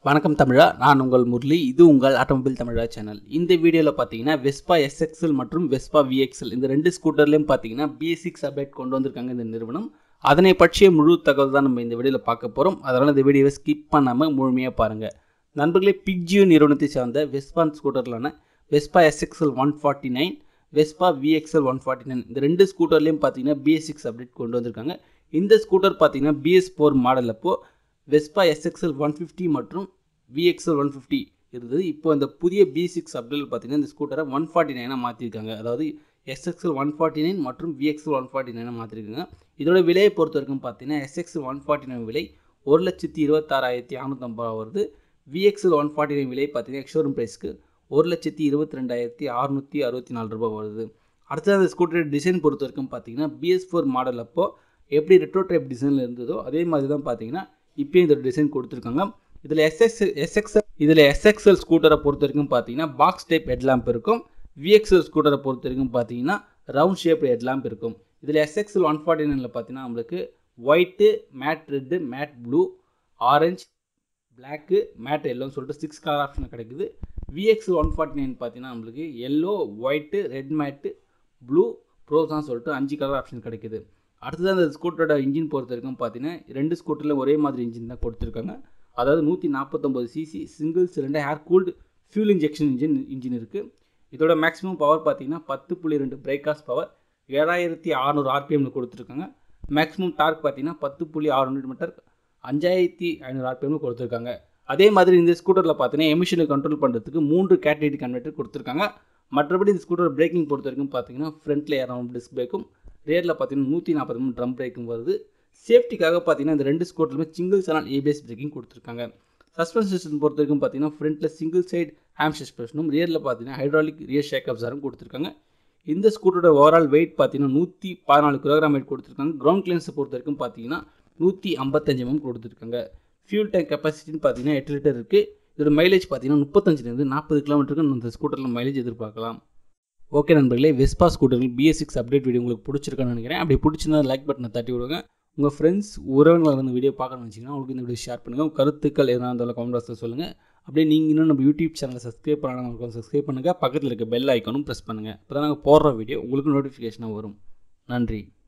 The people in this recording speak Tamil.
வணக்கம் தமிழா நான் உங்கள் முரளி இது உங்கள் ஆட்டோமொபைல் தமிழா சேனல் இந்த வீடியோவில் பார்த்தீங்கன்னா வெஸ்பா எஸ்எக்ஸ்எல் மற்றும் வெஸ்பா விஎக்ஸ்எல் இந்த ரெண்டு ஸ்கூட்டர்லையும் பார்த்தீங்கன்னா பிஎஸ்சிக்ஸ் அப்டேட் கொண்டு வந்திருக்காங்க இந்த நிறுவனம் அதனை பற்றிய முழு தகவல் தான் நம்ம இந்த வீடியோவில் பார்க்க போகிறோம் அதனால் இந்த வீடியோவை ஸ்கிப் பண்ணாமல் முழுமையாக பாருங்கள் நண்பர்களே பிக்ஜியோ நிறுவனத்தை சார்ந்த வெஸ்பான் ஸ்கூட்டர்களான Vespa SXL one forty nine Vespa VXL one forty nine இந்த ரெண்டு ஸ்கூட்டர்லேயும் பார்த்தீங்கன்னா பிஎஸ் அப்டேட் கொண்டு வந்திருக்காங்க இந்த ஸ்கூட்டர் பார்த்தீங்கன்னா பிஎஸ் ஃபோர் மாடல் அப்போ வெஸ்பா எஸ்எக்ஸ்எல் ஒன் ஃபிஃப்டி மற்றும் விஎக்ஸ்எல் ஒன் ஃபிஃப்டி இருந்தது இப்போ இந்த புதிய பி சிக்ஸ் அப்டேட் பார்த்தீங்கன்னா இந்த ஸ்கூட்டரை ஒன் ஃபார்ட்டி நைனாக மாற்றிருக்காங்க அதாவது எஸ்எக்ஸ்எல் ஒன் ஃபார்ட்டி நைன் மற்றும் விஎக்ஸ்எல் ஒன் ஃபார்ட்டி நைனாக மாற்றிருக்காங்க இதோட விலையை பொறுத்த வரைக்கும் பார்த்தீங்கன்னா எஸ்எக்ஸ்எல் ஒன் ஃபார்ட்டி நைன் விலை ஒரு லட்சத்தி இருபத்தாறாயிரத்தி அறநூற்றம்பது ரூபா வருது விஎக்ஸ்எல் ஒன் ஃபார்ட்டி நைன் விலை பார்த்தீங்கன்னா எக்ஷோரூம் ப்ரைஸ்க்கு ஒரு லட்சத்தி இருபத்தி ரெண்டாயிரத்தி அறுநூற்றி அறுபத்தி நாலு ரூபாய் வருது அடுத்தது அந்த ஸ்கூட்டர் டிசைன் பொறுத்த வரைக்கும் பார்த்தீங்கன்னா பிஎஸ் ஃபோர் மாடல் அப்போ எப்படி ரெட்ரோ டைப் டிசைனில் இருந்ததோ அதே மாதிரி தான் பார்த்தீங்கன்னா இப்போயும் இந்த டிசைன் கொடுத்துருக்காங்க இதில் எஸ்எக்ஸ் எஸ்எக்ஸ்எல் இதில் எஸ்எக்ஸ்எல் ஸ்கூட்டரை பொறுத்த வரைக்கும் பார்த்தீங்கன்னா பாக்ஸ் டைப் ஹெட்லாம்ப் இருக்கும் விஎக்ஸ்எல் ஸ்கூட்டரை பொறுத்த வரைக்கும் பார்த்தீங்கன்னா ரவுண்ட் ஷேப் ஹெட்லாம்ப் இருக்கும் இதில் எஸ்எக்ஸ்எல் ஒன் ஃபார்ட்டி நைனில் பார்த்தீங்கன்னா நம்மளுக்கு white matte red matte blue orange black matte எல்லோன்னு சொல்லிட்டு சிக்ஸ் கலர் ஆப்ஷன் கிடைக்குது விஎக்ஸ் ஒன் ஃபார்ட்டி நைன் பார்த்தீங்கன்னா நம்மளுக்கு yellow white red matte blue ப்ரோஸான்னு சொல்லிட்டு அஞ்சு கலர் ஆப்ஷன் கிடைக்குது அடுத்தது அந்த ஸ்கூட்டரோட இன்ஜின் பொறுத்த வரைக்கும் பார்த்தீங்கன்னா ரெண்டு ஸ்கூட்டரில் ஒரே மாதிரி இன்ஜின் தான் கொடுத்துருக்காங்க அதாவது நூற்றி நாற்பத்தொம்பது CC single cylinder air cooled fuel injection engine engine இருக்குது இதோட மேக்ஸிமம் பவர் பார்த்தீங்கன்னா பத்து புள்ளி ரெண்டு பிரேக்காஸ் பவர் ஏழாயிரத்தி அறநூறு ஆர்பிஎம்ல கொடுத்துருக்காங்க மேக்ஸிமம் டார்க் பார்த்தீங்கன்னா பத்து புள்ளி ஆறு மீட்டர் அஞ்சாயிரத்தி ஐநூறு ஆர்பிஎம்ல கொடுத்துருக்காங்க அதே மாதிரி இந்த ஸ்கூட்டரில் பார்த்தீங்கன்னா எமிஷனை கண்ட்ரோல் பண்ணுறதுக்கு மூன்று கேட்டகரி கன்வெர்ட்டர் கொடுத்துருக்காங்க மற்றபடி இந்த ஸ்கூட்டர் பிரேக்கிங் பொறுத்த வரைக்கும் பார்த்தீங்கன்னா ஃப்ரண்ட்டில் ஏறாமல் டிஸ்க் பிரேக்கும் ரேரில் பார்த்தீங்கன்னா நூற்றி நாற்பது மூணு ட்ரம் பிரேக்கும் வருது சேஃப்டிக்காக பார்த்தீங்கன்னா இந்த ரெண்டு ஸ்கூட்டருமே சிங்கிள் சேனல் ஏபிஎஸ் பிரேக்கிங் கொடுத்துருக்காங்க சஸ்பென்ஷன் சிஸ்டம் பொறுத்த வரைக்கும் பார்த்தீங்கன்னா ஃப்ரண்ட்டில் சிங்கிள் சைடு ஹேம் சஸ்பென்ஷனும் ரியரில் பார்த்தீங்கன்னா ஹைட்ராலிக் ரியர் ஷேக் அப்சாரும் கொடுத்துருக்காங்க இந்த ஸ்கூட்டரோட ஓவரால் வெயிட் பார்த்தீங்கன்னா நூற்றி பதினாலு கிலோகிராம் வெயிட் கொடுத்துருக்காங்க கிரவுண்ட் கிளியன்ஸை பொறுத்த வரைக்கும் பார்த்தீங்கன்னா நூற்றி ஐம்பத்தஞ்சு எம்எம் கொடுத்துருக்காங்க ஃபியூல் டேங்க் கெப்பாசிட்டின்னு பார்த்தீங்கன்னா எட்டு லிட்டர் இருக்குது இதோட மைலேஜ் பார்த்தீங்கன்னா முப்பத்தஞ்சிலேருந்து நாற்பது கிலோமீட்டருக்கு இந்த ஸ்கூட்டரில் மைலேஜ் எதிர்பார்க்கலாம் ஓகே நண்பர்களே வெஸ்பா ஸ்கூட்டர்கள் பிஎஸ் சிக்ஸ் அப்டேட் வீடியோ உங்களுக்கு பிடிச்சிருக்கான்னு நினைக்கிறேன் அப்படி பிடிச்சிருந்தா லைக் பட்டனை தட்டி விடுங்க உங்கள் ஃப்ரெண்ட்ஸ் உறவினர்கள் வந்து வீடியோ பார்க்கணும்னு வச்சிங்கன்னா உங்களுக்கு இந்த வீடியோ ஷேர் பண்ணுங்கள் உங்கள் கருத்துக்கள் எதனா இருந்தாலும் கமெண்ட் பாக்ஸில் சொல்லுங்கள் அப்படியே நீங்கள் இன்னும் நம்ம யூடியூப் சேனலை சப்ஸ்கிரைப் பண்ணாமல் சப்ஸ்கிரைப் பண்ணுங்கள் பக்கத்தில் இருக்க பெல் ஐக்கானும் ப்ரெஸ் பண்ணுங்கள் அப்போ தான் நாங்கள் போடுற வீடியோ உங்களுக்கு நோட்டிஃபிகேஷனாக வரும் நன்றி